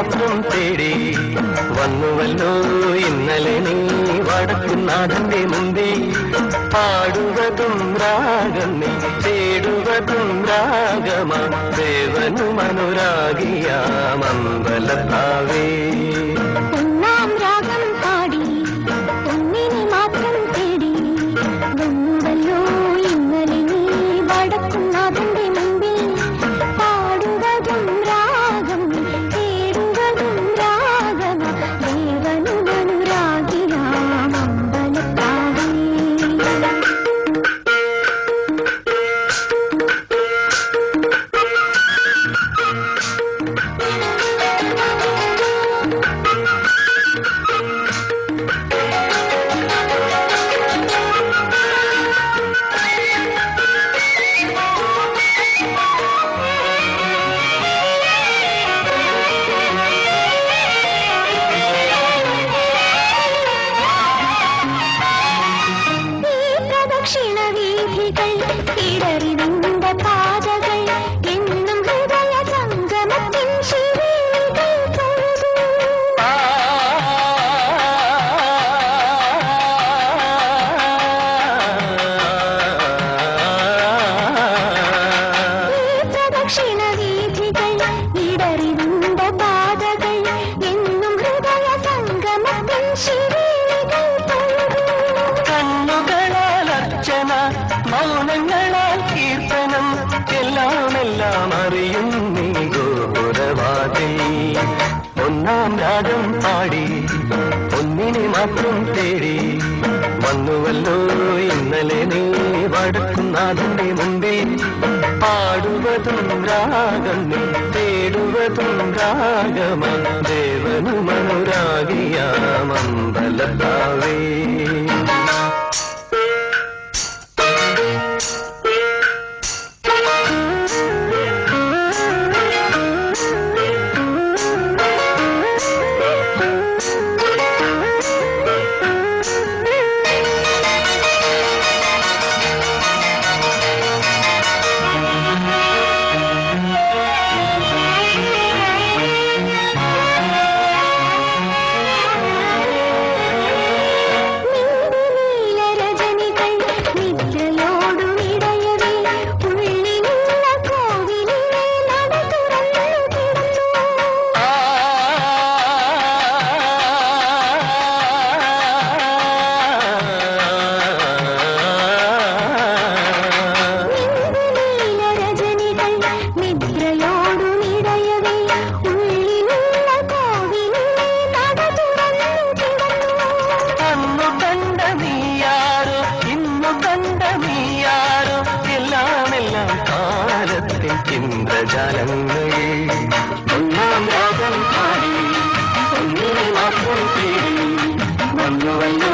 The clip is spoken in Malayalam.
മാത്രം തേടി വന്നുവല്ലോ ഇന്നലെ നീ വടക്കുന്നാഥന്റെ മുമ്പിൽ പാടുവതും രാഗം നീ തേടുവതും രാഗമാ ദേവനും അനുരാഗിയാമമ്പലത്താവേ ഒന്നാം രാഗം പാടി ഒന്നിനെ മാത്രം തേടി വന്നുവല്ലോ ഇന്നലെ നീ വടക്കുന്നാഥന്റെ മുമ്പിൽ പാടുവതും രാഗം തേടുവതും രാഗമ ദേവനും അനുരാഗിയാം അമ്പലത്താവേ ഈ പ്രദക്ഷിണ വീഥികൾ ഇടറി നിന്ന പാതകൾ എന്നും ഹൃദയ സംഗമത്തിൻ ശിവേലികൾ തൊഴുതു ഈ പ്രദക്ഷിണ വീഥികൾ ഇടറി നിന്ന പാതകൾ എന്നും ഹൃദയ സംഗമത്തിൻ ശിവേലികൾ തൊഴുതു കണ്ണുകളാൽ അർച്ചന മൗനങ്ങളാൽ കീർത്തനം എല്ലാം എല്ലാം അറിയും നീ ഗോപുരവാതി ഒന്നാം രാഗം പാടി ഒന്നിനെ മാത്രം തേടി വന്നുവല്ലോ ഇന്നലെ നീ വടക്കുന്നാഥന്റെ മുമ്പിൽ പാടുവതും രാഗം നീ തേടുവതും രാഗമ ദേവനും അനുരാഗിയാമമ്പലത്താവേ നീലരജനികൾ നിദ്രയോടുമിടയവേ ഉള്ളിലുള്ള കോവിലിലെ നട തുറന്നു കിടന്നു നീലരജനികൾ നിദ്രയോടുമിടയവേ ഉള്ളിലുള്ള കോവിലിലെ നട തുറന്നു കിടന്നു അന്നു കണ്ട നീയാരോ ഇന്നു കണ്ട നീയാരോ എല്ലാം എല്ലാം കാലത്തെ ചിന്തജാലങ്ങൾ ഒന്നാം രാഗം പാടി ഒന്നിനെ മാത്രം തേടി വന്നുവല്ലോ